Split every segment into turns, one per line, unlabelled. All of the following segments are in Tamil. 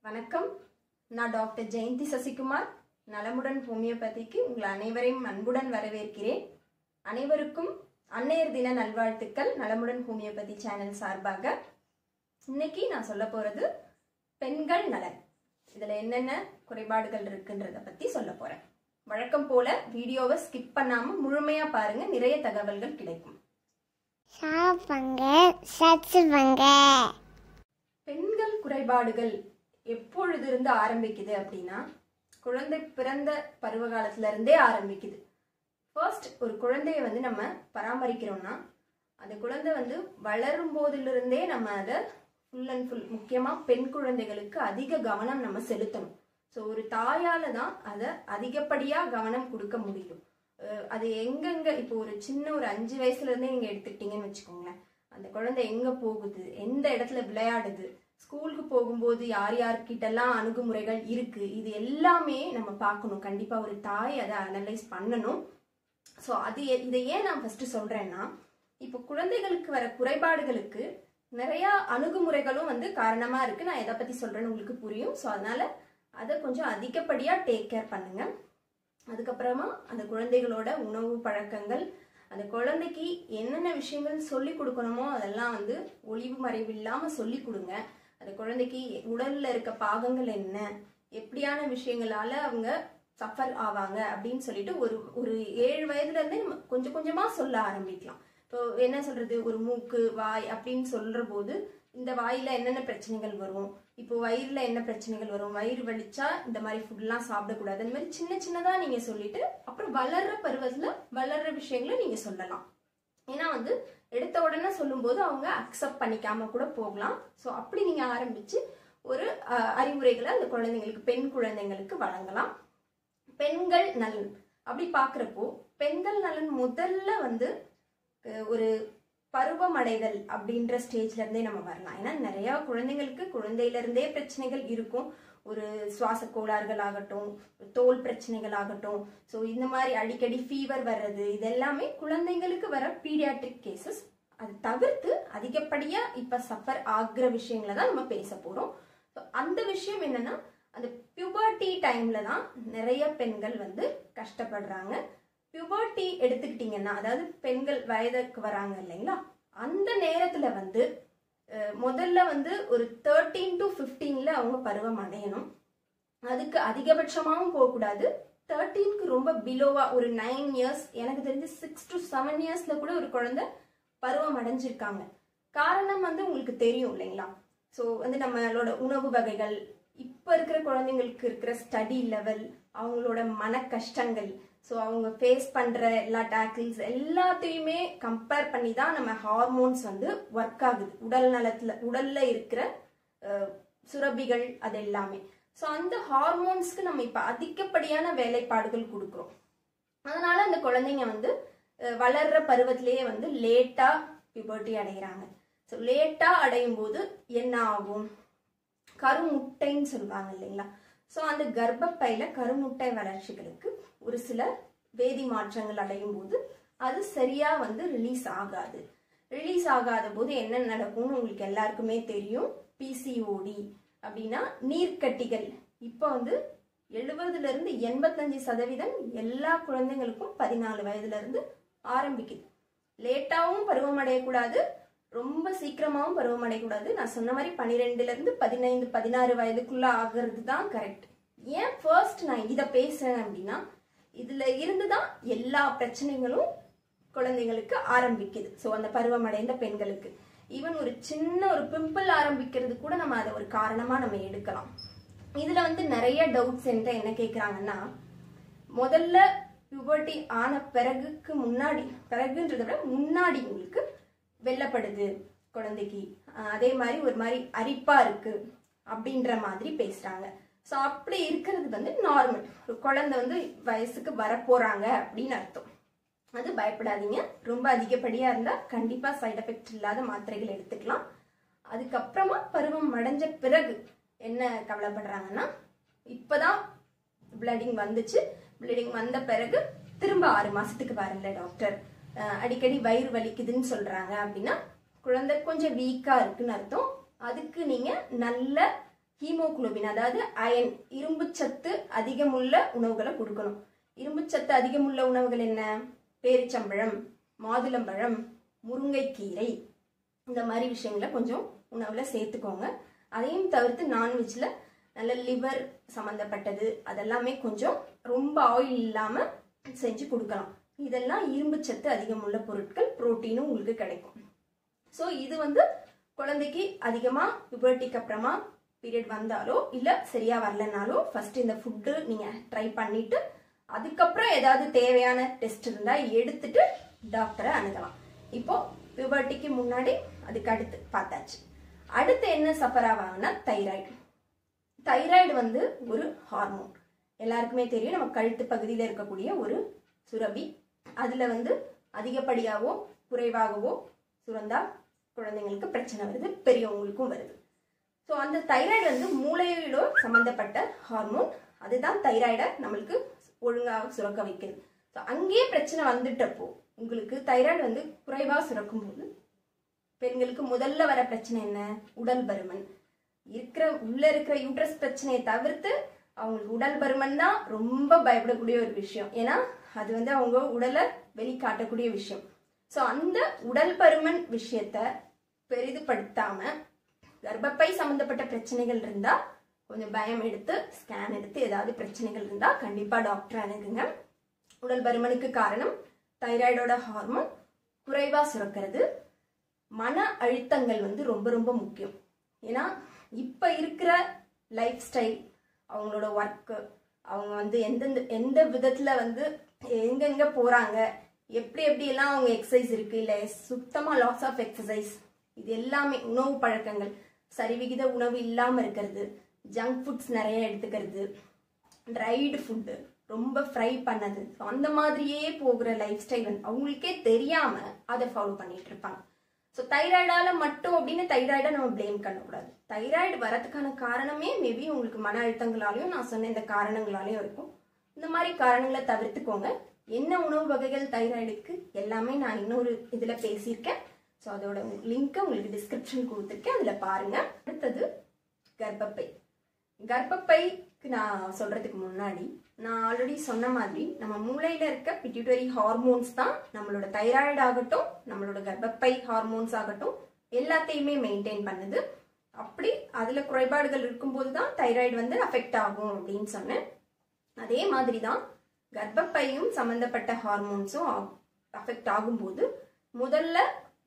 வணக்கம் நான் டாக்டர் ஜெயந்தி சசிகுமார் நலமுடன் ஹோமியோபதிக்கு உங்கள் அனைவரையும் அன்புடன் வரவேற்கிறேன் அனைவருக்கும் அன்னையர் தின நல்வாழ்த்துக்கள் நலமுடன் ஹோமியோபதி சேனல் சார்பாக இன்னைக்கு நான் சொல்ல போறது பெண்கள் நலன் இதுல என்னென்ன குறைபாடுகள் இருக்குன்றத பத்தி சொல்ல போறேன் வழக்கம் போல வீடியோவை ஸ்கிப் பண்ணாம முழுமையா பாருங்க நிறைய தகவல்கள் கிடைக்கும்
சாப்பிடுங்க சச்சுவாங்க
பெண்கள் குறைபாடுகள் எப்பொழுது இருந்து ஆரம்பிக்குது அப்படின்னா குழந்தை பிறந்த பருவ காலத்துல இருந்தே ஆரம்பிக்குது ஃபர்ஸ்ட் ஒரு குழந்தைய வந்து நம்ம பராமரிக்கிறோம்னா அந்த குழந்தை வந்து வளரும் போதிலிருந்தே நம்ம அதை ஃபுல் அண்ட் ஃபுல் முக்கியமா பெண் குழந்தைகளுக்கு அதிக கவனம் நம்ம செலுத்தணும் ஸோ ஒரு தாயால தான் அதை அதிகப்படியா கவனம் கொடுக்க முடியும் அஹ் அது எங்கெங்க இப்போ ஒரு சின்ன ஒரு அஞ்சு வயசுல இருந்தே நீங்க எடுத்துக்கிட்டீங்கன்னு வச்சுக்கோங்களேன் அந்த குழந்தை எங்க போகுது எந்த இடத்துல விளையாடுது ஸ்கூலுக்கு போகும்போது யார் யார்கிட்டலாம் அணுகுமுறைகள் இருக்கு இது எல்லாமே நம்ம பார்க்கணும் கண்டிப்பா ஒரு தாய் அதை அனலைஸ் பண்ணணும் ஸோ அது எ- இதை ஏன் நான் ஃபர்ஸ்ட் சொல்றேன்னா இப்போ குழந்தைகளுக்கு வர குறைபாடுகளுக்கு நிறைய அணுகுமுறைகளும் வந்து காரணமா இருக்கு நான் எதை பத்தி சொல்றேன்னு உங்களுக்கு புரியும் ஸோ அதனால அதை கொஞ்சம் அதிகப்படியா டேக் கேர் பண்ணுங்க அதுக்கப்புறமா அந்த குழந்தைகளோட உணவு பழக்கங்கள் அந்த குழந்தைக்கு என்னென்ன விஷயங்கள் சொல்லி கொடுக்கணுமோ அதெல்லாம் வந்து ஒளிவு மறைவு இல்லாம சொல்லி கொடுங்க அந்த குழந்தைக்கு உடல்ல இருக்க பாகங்கள் என்ன எப்படியான விஷயங்களால அவங்க சஃபர் ஆவாங்க அப்படின்னு சொல்லிட்டு ஒரு ஒரு ஏழு வயதுல இருந்தே நம்ம கொஞ்சம் கொஞ்சமா சொல்ல ஆரம்பிக்கலாம் இப்போ என்ன சொல்றது ஒரு மூக்கு வாய் அப்படின்னு சொல்ற போது இந்த வாயில என்னென்ன பிரச்சனைகள் வரும் இப்போ வயிறுல என்ன பிரச்சனைகள் வரும் வயிறு வலிச்சா இந்த மாதிரி ஃபுட்லாம் சாப்பிடக்கூடாது அந்த மாதிரி சின்ன சின்னதா நீங்க சொல்லிட்டு அப்புறம் வளர்ற பருவத்துல வளர்ற விஷயங்களை நீங்க சொல்லலாம் ஏன்னா வந்து எடுத்த உடனே சொல்லும்போது அவங்க அக்செப்ட் பண்ணிக்காம கூட போகலாம் ஸோ அப்படி நீங்க ஆரம்பிச்சு ஒரு அஹ், அறிவுரைகளை அந்த குழந்தைங்களுக்கு பெண் குழந்தைங்களுக்கு வழங்கலாம் பெண்கள் நலன் அப்படி பார்க்குறப்போ பெண்கள் நலன் முதல்ல வந்து அஹ், ஒரு பருவமடைதல் அப்படின்ற ஸ்டேஜ்ல இருந்தே நம்ம வரலாம் ஏன்னா நிறைய குழந்தைங்களுக்கு குழந்தையில இருந்தே பிரச்சனைகள் இருக்கும் ஒரு சுவாச கோளாறுகள் ஆகட்டும் தோல் பிரச்சனைகள் ஆகட்டும் ஸோ இந்த மாதிரி அடிக்கடி ஃபீவர் வர்றது இது எல்லாமே குழந்தைங்களுக்கு வர பீடியாட்ரிக் கேசஸ் அது தவிர்த்து அதிகப்படியா இப்ப சஃபர் ஆகுற விஷயங்களை தான் நம்ம பேச போறோம் So, அந்த விஷயம் என்னன்னா அந்த பியூபர்ட்டி டைம்ல தான் நிறைய பெண்கள் வந்து கஷ்டப்படுறாங்க பியூபர்ட்டி எடுத்துக்கிட்டீங்கன்னா அதாவது பெண்கள் வயதுக்கு வராங்க இல்லைங்களா அந்த நேரத்துல வந்து அஹ், முதல்ல வந்து ஒரு தேர்ட்டீன் டு ஃபிஃப்டீன்ல அவங்க பருவம் அடையணும் அதுக்கு அதிகபட்சமாகவும் போகக்கூடாது தேர்ட்டீனுக்கு ரொம்ப பிலோவா ஒரு நைன் இயர்ஸ் எனக்கு தெரிஞ்சு சிக்ஸ் டு செவன் இயர்ஸ்ல கூட ஒரு குழந்தை பருவம் அடைஞ்சிருக்காங்க காரணம் வந்து உங்களுக்கு தெரியும் இல்லைங்களா ஸோ வந்து நம்மளோட உணவு வகைகள் இப்போ இருக்கிற குழந்தைங்களுக்கு இருக்கிற ஸ்டடி லெவல் அவங்களோட மன கஷ்டங்கள் ஸோ அவங்க ஃபேஸ் பண்ற எல்லா டேக்கிள்ஸ் எல்லாத்தையுமே கம்பேர் பண்ணி தான் நம்ம ஹார்மோன்ஸ் வந்து ஒர்க் ஆகுது உடல் நலத்துல உடல்ல இருக்கிற அஹ், சுரபிகள் அது எல்லாமே ஸோ அந்த ஹார்மோன்ஸ்க்கு நம்ம இப்போ அதிகப்படியான வேலைப்பாடுகள் கொடுக்குறோம் அதனால அந்த குழந்தைங்க வந்து அஹ், வளர்ற பருவத்திலேயே வந்து லேட்டா பியூபர்ட்டி அடைகிறாங்க ஸோ லேட்டா அடையும் போது என்ன ஆகும் கருமுட்டைன்னு சொல்லுவாங்க இல்லைங்களா ஸோ அந்த கர்ப்பப்பையில கருமுட்டை வளர்ச்சிகளுக்கு ஒரு சில வேதி மாற்றங்கள் அடையும் போது அது சரியா வந்து ரிலீஸ் ஆகாது ரிலீஸ் ஆகாத போது என்ன நடக்கும்னு உங்களுக்கு எல்லாருக்குமே தெரியும் பிசிஓடி அப்படின்னா நீர்க்கட்டிகள் இப்போ வந்து எழுபதுல இருந்து எண்பத்தஞ்சு சதவீதம் எல்லா குழந்தைங்களுக்கும் பதினாலு வயதுல இருந்து ஆரம்பிக்குது லேட்டாவும் பருவம் அடையக்கூடாது ரொம்ப சீக்கிரமாவும் பருவம் அடையக்கூடாது நான் சொன்ன மாதிரி பன்னிரெண்டுல இருந்து பதினைந்து பதினாறு வயதுக்குள்ள ஆகிறது தான் கரெக்ட் ஏன் ஃபர்ஸ்ட் நான் இதை பேசுறேன் அப்படின்னா இதுல இருந்து தான் எல்லா பிரச்சனைகளும் குழந்தைங்களுக்கு ஆரம்பிக்குது ஸோ அந்த பருவமடைந்த பெண்களுக்கு ஈவன் ஒரு சின்ன ஒரு பிம்பிள் ஆரம்பிக்கிறது கூட நம்ம அதை ஒரு காரணமா நம்ம எடுக்கலாம் இதுல வந்து நிறைய டவுட்ஸ் என்கிட்ட என்ன கேக்குறாங்கன்னா முதல்ல பியூபர்ட்டி ஆன பிறகுக்கு முன்னாடி பிறகுன்றதை விட முன்னாடி உங்களுக்கு வெள்ளப்படுது குழந்தைக்கு அஹ் அதே மாதிரி ஒரு மாதிரி அரிப்பா இருக்கு அப்படின்ற மாதிரி பேசுறாங்க ஸோ அப்படி இருக்கிறது வந்து நார்மல் ஒரு குழந்தை வந்து வயசுக்கு வரப்போறாங்க அப்படின்னு அர்த்தம் அது பயப்படாதீங்க ரொம்ப அதிகப்படியா இருந்தா கண்டிப்பா சைடு எஃபெக்ட் இல்லாத மாத்திரைகள் எடுத்துக்கலாம் அதுக்கப்புறமா பருவம் அடைஞ்ச பிறகு என்ன கவலைப்படுறாங்கன்னா இப்பதான் பிளடிங் வந்துச்சு பிளடிங் வந்த பிறகு திரும்ப ஆறு மாசத்துக்கு வரல டாக்டர் அஹ் அடிக்கடி வயிறு வலிக்குதுன்னு சொல்றாங்க அப்படின்னா குழந்தை கொஞ்சம் வீக்கா இருக்குன்னு அர்த்தம் அதுக்கு நீங்க நல்ல ஹீமோகுளோபின் அதாவது அயன் இரும்புச்சத்து அதிகமுள்ள உணவுகளை கொடுக்கணும் இரும்புச்சத்து அதிகமுள்ள உணவுகள் என்ன பேரிச்சம்பழம் மாதுளம்பழம் முருங்கைக்கீரை இந்த மாதிரி விஷயங்களை கொஞ்சம் உணவில் சேர்த்துக்கோங்க அதையும் தவிர்த்து நான்வெஜ்ல நல்ல லிவர் சம்மந்தப்பட்டது அதெல்லாமே கொஞ்சம் ரொம்ப ஆயில் இல்லாமல் செஞ்சு கொடுக்கலாம் இதெல்லாம் இரும்புச்சத்து அதிகமுள்ள பொருட்கள் புரோட்டீனும் உங்களுக்கு கிடைக்கும் ஸோ இது வந்து குழந்தைக்கு அதிகமாக பிபர்ட்டிக்கு அப்புறமா பீரியட் வந்தாலோ இல்லை சரியா வரலனாலோ ஃபர்ஸ்ட் இந்த ஃபுட்டு நீங்கள் ட்ரை பண்ணிட்டு அதுக்கப்புறம் ஏதாவது தேவையான டெஸ்ட் இருந்தால் எடுத்துட்டு டாக்டரை அணுகலாம் இப்போ பிபர்ட்டிக்கு முன்னாடி அதுக்கு அடுத்து பார்த்தாச்சு அடுத்து என்ன சஃபர் ஆவாங்கன்னா தைராய்டு தைராய்டு வந்து ஒரு ஹார்மோன் எல்லாருக்குமே தெரியும் நம்ம கழுத்து பகுதியில் இருக்கக்கூடிய ஒரு சுரபி அதில் வந்து அதிகப்படியாவோ குறைவாகவோ சுரந்தா குழந்தைங்களுக்கு பிரச்சனை வருது பெரியவங்களுக்கும் வருது ஸோ அந்த தைராய்டு வந்து மூளையோட சம்மந்தப்பட்ட ஹார்மோன் அதுதான் தைராய்டை நம்மளுக்கு ஒழுங்காக சுரக்க வைக்குது ஸோ அங்கேயே பிரச்சனை வந்துட்டப்போ உங்களுக்கு தைராய்டு வந்து குறைவாக சுரக்கும் போது பெண்களுக்கு முதல்ல வர பிரச்சனை என்ன உடல் பருமன் இருக்கிற உள்ள இருக்கிற யூட்ரஸ் பிரச்சனையை தவிர்த்து அவங்களுக்கு உடல் பருமன் தான் ரொம்ப பயப்படக்கூடிய ஒரு விஷயம் ஏன்னா அது வந்து அவங்க உடலை வெளிக்காட்டக்கூடிய விஷயம் ஸோ அந்த உடல் பருமன் விஷயத்த பெரிதுபடுத்தாம கர்ப்பப்பை சம்பந்தப்பட்ட பிரச்சனைகள் இருந்தா கொஞ்சம் பயம் எடுத்து ஸ்கேன் எடுத்து ஏதாவது பிரச்சனைகள் இருந்தா கண்டிப்பா டாக்டர் அணுகுங்க உடல் பருமனுக்கு காரணம் தைராய்டோட ஹார்மோன் குறைவா சுரக்கிறது மன அழுத்தங்கள் வந்து ரொம்ப ரொம்ப முக்கியம் ஏன்னா இப்ப இருக்கிற லைஃப் ஸ்டைல் அவங்களோட ஒர்க்கு அவங்க வந்து எந்தெந்த எந்த விதத்துல வந்து எங்கெங்க போறாங்க எப்படி எப்படி எல்லாம் அவங்க எக்ஸசைஸ் இருக்கு இல்ல சுத்தமா லாஸ் ஆஃப் எக்ஸசைஸ் இது எல்லாமே உணவு பழக்கங்கள் சரிவிகித உணவு இல்லாம இருக்கிறது ஜங்க் ஃபுட்ஸ் நிறைய எடுத்துக்கிறது ட்ரைடு ஃபுட்டு ரொம்ப ஃப்ரை பண்ணது So, அந்த மாதிரியே போகிற லைஃப் ஸ்டைல் வந்து அவங்களுக்கே தெரியாம அதை ஃபாலோ பண்ணிட்டு இருப்பாங்க ஸோ தைராய்டால மட்டும் அப்படின்னு தைராய்டை நம்ம ப்ளேம் பண்ணக்கூடாது தைராய்டு வரதுக்கான காரணமே மேபி உங்களுக்கு மன அழுத்தங்களாலையும் நான் சொன்ன இந்த காரணங்களாலையும் இருக்கும் இந்த மாதிரி காரணங்களை தவிர்த்துக்கோங்க என்ன உணவு வகைகள் தைராய்டுக்கு எல்லாமே நான் இன்னொரு இதில் பேசியிருக்கேன் ஸோ அதோட லிங்க்கை உங்களுக்கு டிஸ்கிரிப்ஷன் கொடுத்துருக்கேன் அதில் பாருங்க அடுத்தது கர்ப்பப்பை கர்ப்பப்பைக்கு நான் சொல்றதுக்கு முன்னாடி நான் ஆல்ரெடி சொன்ன மாதிரி நம்ம மூளையில இருக்க பிட்யூட்டரி ஹார்மோன்ஸ் தான் நம்மளோட தைராய்டு ஆகட்டும் நம்மளோட கர்ப்பப்பை ஹார்மோன்ஸ் ஆகட்டும் எல்லாத்தையுமே மெயின்டைன் பண்ணுது அப்படி அதுல குறைபாடுகள் இருக்கும்போது தான் தைராய்டு வந்து அஃபெக்ட் ஆகும் அப்படின்னு சொன்னேன் அதே மாதிரி தான் கர்ப்பப்பையும் சம்பந்தப்பட்ட ஹார்மோன்ஸும் அஃபெக்ட் ஆகும்போது முதல்ல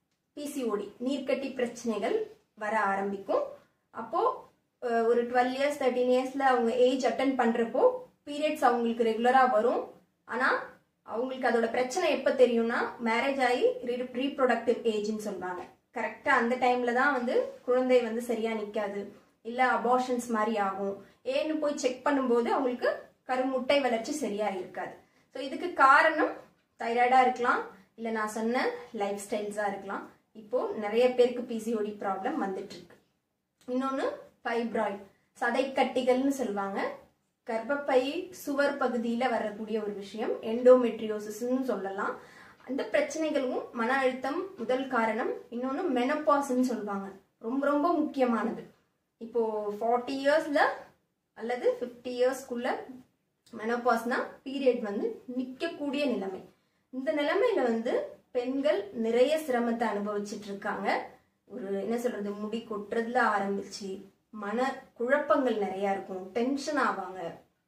பிசிஓடி நீர்க்கட்டி பிரச்சனைகள் வர ஆரம்பிக்கும் அப்போ அஹ், ஒரு டுவெல் இயர்ஸ் தேர்ட்டீன் இயர்ஸ்ல அவங்க ஏஜ் அட்டன் பண்றப்போ பீரியட்ஸ் அவங்களுக்கு ரெகுலரா வரும் ஆனா அவங்களுக்கு அதோட பிரச்சனை எப்ப தெரியும்னா மேரேஜ் ஆகி ரீப்ரொடக்டிவ் ஏஜ்னு சொல்லுவாங்க கரெக்டா அந்த டைம்ல தான் வந்து குழந்தை வந்து சரியா நிக்காது இல்ல அபார்ஷன்ஸ் மாதிரி ஆகும் ஏன்னு போய் செக் பண்ணும்போது அவங்களுக்கு கருமுட்டை வளர்ச்சி சரியா இருக்காது ஸோ இதுக்கு காரணம் தைராய்டா இருக்கலாம் இல்ல நான் சொன்ன லைஃப் ஸ்டைல்ஸா இருக்கலாம் இப்போ நிறைய பேருக்கு பிசிஓடி ப்ராப்ளம் வந்துட்டு இருக்கு இன்னொன்று ஃபைப்ராய்ட் சதைக்கட்டிகள்னு சொல்லுவாங்க கர்ப்பப்பை சுவர் பகுதியில் வரக்கூடிய ஒரு விஷயம் எண்டோமெட்ரியோசிஸ்னு சொல்லலாம் அந்த பிரச்சனைகளும் மன அழுத்தம் முதல் காரணம் இன்னொன்று மெனப்பாஸ்ன்னு சொல்லுவாங்க ரொம்ப ரொம்ப முக்கியமானது இப்போ ஃபார்ட்டி இயர்ஸ்ல அல்லது ஃபிஃப்டி இயர்ஸ்க்குள்ள மெனப்பாஸ்னா பீரியட் வந்து நிற்கக்கூடிய நிலைமை இந்த நிலைமையில வந்து பெண்கள் நிறைய சிரமத்தை அனுபவிச்சுட்டு இருக்காங்க ஒரு என்ன சொல்றது முடி கொட்டுறதுல ஆரம்பிச்சு மன குழப்பங்கள் நிறைய இருக்கும் டென்ஷன் ஆவாங்க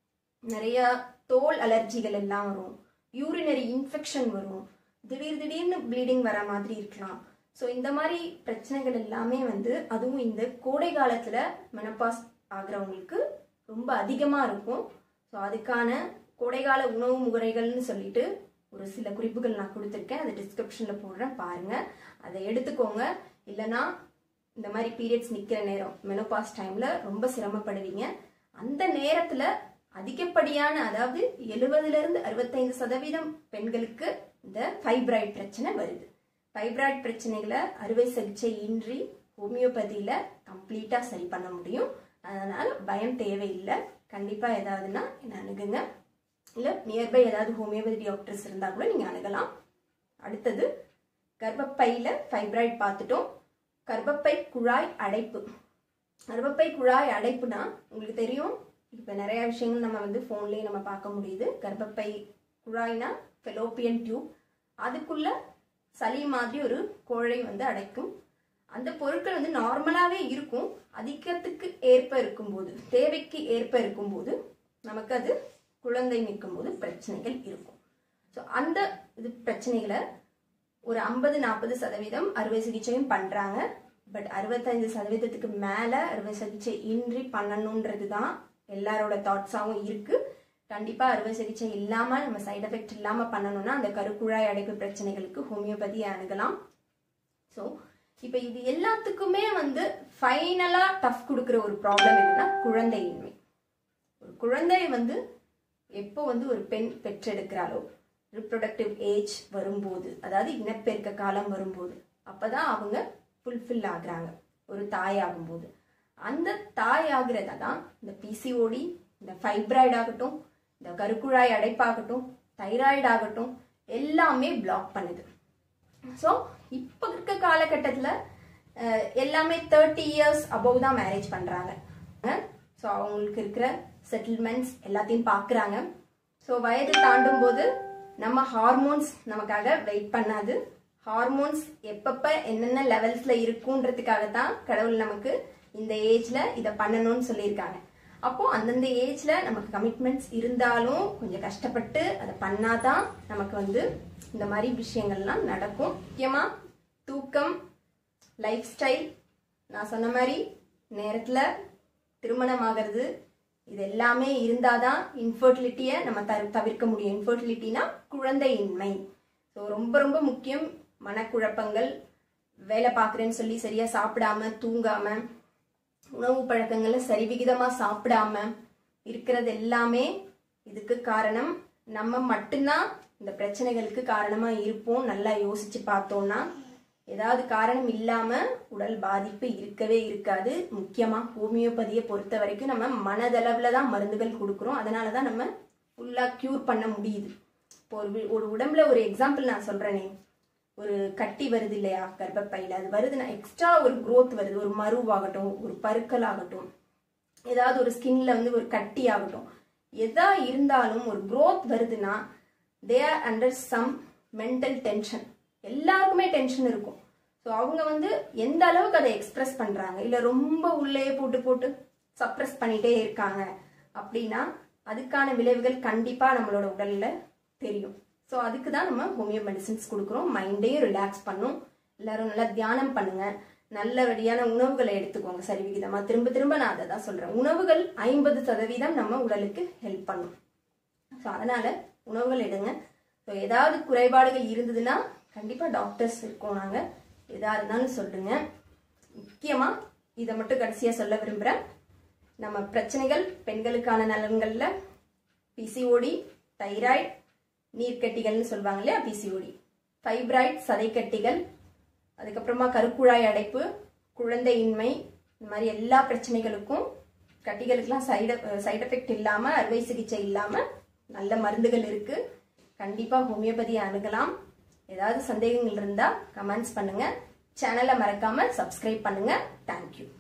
நிறைய தோல் அலர்ஜிகள் எல்லாம் வரும் யூரினரி இன்ஃபெக்ஷன் வரும் திடீர் திடீர்னு ப்ளீடிங் வர மாதிரி இருக்கலாம் ஸோ இந்த மாதிரி பிரச்சனைகள் எல்லாமே வந்து அதுவும் இந்த கோடை காலத்துல மெனப்பாஸ் ஆகுறவங்களுக்கு ரொம்ப அதிகமாக இருக்கும் ஸோ அதுக்கான கோடைகால உணவு முறைகள்னு சொல்லிட்டு ஒரு சில குறிப்புகள் நான் கொடுத்துருக்கேன் அதை டிஸ்கிரிப்ஷனில் போடுறேன் பாருங்க அதை எடுத்துக்கோங்க இல்லைன்னா இந்த மாதிரி பீரியட்ஸ் நிற்கிற நேரம் மெனோபாஸ் டைமில் ரொம்ப சிரமப்படுவீங்க அந்த நேரத்தில் அதிகப்படியான அதாவது எழுபதுலேருந்து அறுபத்தைந்து சதவீதம் பெண்களுக்கு இந்த ஃபைப்ராய்ட் பிரச்சனை வருது ஃபைப்ராய்ட் பிரச்சனைகளை அறுவை சிகிச்சை இன்றி ஹோமியோபதியில் கம்ப்ளீட்டாக சரி பண்ண முடியும் அதனால் பயம் தேவையில்லை கண்டிப்பாக ஏதாவதுன்னா என்ன அணுகுங்க இல்லை நியர்பை ஏதாவது ஹோமியோபதி டாக்டர்ஸ் இருந்தால் கூட நீங்கள் அணுகலாம் அடுத்தது கர்ப்பப்பையில் ஃபைப்ராய்ட் பார்த்துட்டோம் கர்ப்பப்பை குழாய் அடைப்பு கர்ப்பப்பை குழாய் அடைப்புனா உங்களுக்கு தெரியும் இப்போ நிறைய விஷயங்கள் நம்ம வந்து ஃபோன்லேயே நம்ம பார்க்க முடியுது கர்ப்பப்பை குழாய்னா ஃபெலோப்பியன் டியூப் அதுக்குள்ள சளி மாதிரி ஒரு குழை வந்து அடைக்கும் அந்த பொருட்கள் வந்து நார்மலாகவே இருக்கும் அதிகத்துக்கு ஏற்ப இருக்கும்போது தேவைக்கு ஏற்ப இருக்கும்போது நமக்கு அது குழந்தை நிற்கும்போது பிரச்சனைகள் இருக்கும் ஸோ அந்த இது பிரச்சனைகளை ஒரு ஐம்பது நாற்பது சதவீதம் அறுவை சிகிச்சையும் பண்ணுறாங்க பட் அறுபத்தஞ்சு சதவீதத்துக்கு மேலே அறுவை சிகிச்சை இன்றி பண்ணணுன்றது தான் எல்லாரோட தாட்ஸாகவும் இருக்குது கண்டிப்பாக அறுவை சிகிச்சை இல்லாமல் நம்ம சைடு எஃபெக்ட் இல்லாமல் பண்ணணும்னா அந்த கருக்குழாய் அடைப்பு பிரச்சனைகளுக்கு ஹோமியோபதி அணுகலாம் ஸோ இப்போ இது எல்லாத்துக்குமே வந்து ஃபைனலாக டஃப் கொடுக்குற ஒரு ப்ராப்ளம் என்னன்னா குழந்தையின்மை ஒரு குழந்தை வந்து எப்போ வந்து ஒரு பெண் பெற்றெடுக்கிறாளோ ரிப்ரொடக்டிவ் ஏஜ் வரும்போது அதாவது இனப்பெருக்க காலம் வரும்போது அப்பதான் அவங்க ஃபுல்ஃபில் ஆகுறாங்க ஒரு தாய் ஆகும்போது அந்த தாய் ஆகுறத தான் இந்த பிசிஓடி இந்த ஃபைப்ராய்டு ஆகட்டும் இந்த கருக்குழாய் அடைப்பாகட்டும் தைராய்டு ஆகட்டும் எல்லாமே பிளாக் பண்ணுது ஸோ இப்போ இருக்க காலகட்டத்தில் எல்லாமே தேர்ட்டி இயர்ஸ் அபவ் தான் மேரேஜ் பண்ணுறாங்க ஸோ அவங்களுக்கு இருக்கிற செட்டில்மெண்ட்ஸ் எல்லாத்தையும் பார்க்குறாங்க ஸோ வயது தாண்டும் போது நம்ம ஹார்மோன்ஸ் நமக்காக வெயிட் பண்ணாது ஹார்மோன்ஸ் எப்பப்ப என்னென்ன லெவல்ஸ்ல இருக்குன்றதுக்காக தான் கடவுள் நமக்கு இந்த ஏஜ்ல இதை பண்ணணும்னு சொல்லியிருக்காங்க அப்போ அந்தந்த ஏஜ்ல நமக்கு கமிட்மெண்ட்ஸ் இருந்தாலும் கொஞ்சம் கஷ்டப்பட்டு அதை பண்ணாதான் நமக்கு வந்து இந்த மாதிரி விஷயங்கள்லாம் நடக்கும் முக்கியமா தூக்கம் லைஃப் ஸ்டைல் நான் சொன்ன மாதிரி நேரத்தில் திருமணம் ஆகிறது இது எல்லாமே இருந்தாதான் இன்ஃபர்டிலிட்டியை நம்ம த தவிர்க்க முடியும் இன்ஃபர்டிலிட்டினா குழந்தையின்மை ஸோ ரொம்ப ரொம்ப முக்கியம் மனக்குழப்பங்கள் வேலை பார்க்குறேன்னு சொல்லி சரியாக சாப்பிடாம தூங்காம உணவு பழக்கங்களை சரிவிகிதமாக சாப்பிடாம இருக்கிறது எல்லாமே இதுக்கு காரணம் நம்ம மட்டும்தான் இந்த பிரச்சனைகளுக்கு காரணமாக இருப்போம் நல்லா யோசிச்சு பார்த்தோம்னா ஏதாவது காரணம் இல்லாம உடல் பாதிப்பு இருக்கவே இருக்காது முக்கியமா ஹோமியோபதியை பொறுத்த வரைக்கும் நம்ம மனதளவுல தான் மருந்துகள் கொடுக்குறோம் அதனால தான் நம்ம ஃபுல்லா கியூர் பண்ண முடியுது இப்போ ஒரு வி- ஒரு உடம்புல ஒரு எக்ஸாம்பிள் நான் சொல்றேனே ஒரு கட்டி வருது இல்லையா கர்ப்பப்பையில அது வருதுன்னா எக்ஸ்ட்ரா ஒரு growth வருது ஒரு மருவாகட்டும் ஒரு பருக்கள் ஆகட்டும் ஏதாவது ஒரு ஸ்கின்ல வந்து ஒரு கட்டி ஆகட்டும் எதா இருந்தாலும் ஒரு growth வருதுன்னா they are under some mental tension எல்லாருக்குமே டென்ஷன் இருக்கும் ஸோ அவங்க வந்து எந்த அளவுக்கு அதை எக்ஸ்பிரஸ் பண்றாங்க இல்ல ரொம்ப உள்ளே போட்டு போட்டு சப்ரஸ் பண்ணிட்டே இருக்காங்க அப்படின்னா அதுக்கான விளைவுகள் கண்டிப்பா நம்மளோட உடல்ல தெரியும் ஸோ அதுக்கு தான் நம்ம ஹோமியோ மெடிசின்ஸ் கொடுக்குறோம் மைண்டையும் ரிலாக்ஸ் பண்ணும் எல்லாரும் நல்லா தியானம் பண்ணுங்க நல்லபடியான உணவுகளை எடுத்துக்கோங்க சரிவிகிதமா திரும்ப திரும்ப நான் அதை தான் சொல்றேன் உணவுகள் ஐம்பது சதவீதம் நம்ம உடலுக்கு ஹெல்ப் பண்ணும் ஸோ அதனால உணவுகள் எடுங்க ஸோ ஏதாவது குறைபாடுகள் இருந்ததுன்னா கண்டிப்பா டாக்டர்ஸ் இருக்கோம் நாங்க எதா இருந்தாலும் சொல்லுங்க முக்கியமா இதை மட்டும் கடைசியா சொல்ல விரும்புறேன் நம்ம பிரச்சனைகள் பெண்களுக்கான நலன்கள்ல பிசிஓடி தைராய்டு நீர்க்கட்டிகள்னு சொல்லுவாங்க இல்லையா பிசிஓடி ஃபைப்ராய்ட் சதைக்கட்டிகள் அதுக்கப்புறமா கருக்குழாய் அடைப்பு குழந்தையின்மை இந்த மாதிரி எல்லா பிரச்சனைகளுக்கும் கட்டிகளுக்கெல்லாம் சைடு சைடு எஃபெக்ட் இல்லாம அறுவை சிகிச்சை இல்லாம நல்ல மருந்துகள் இருக்கு கண்டிப்பா ஹோமியோபதி அணுகலாம் ஏதாவது சந்தேகங்கள் இருந்தா கமெண்ட்ஸ் பண்ணுங்க சேனலை மறக்காம சப்ஸ்கிரைப் பண்ணுங்க தேங்க்யூ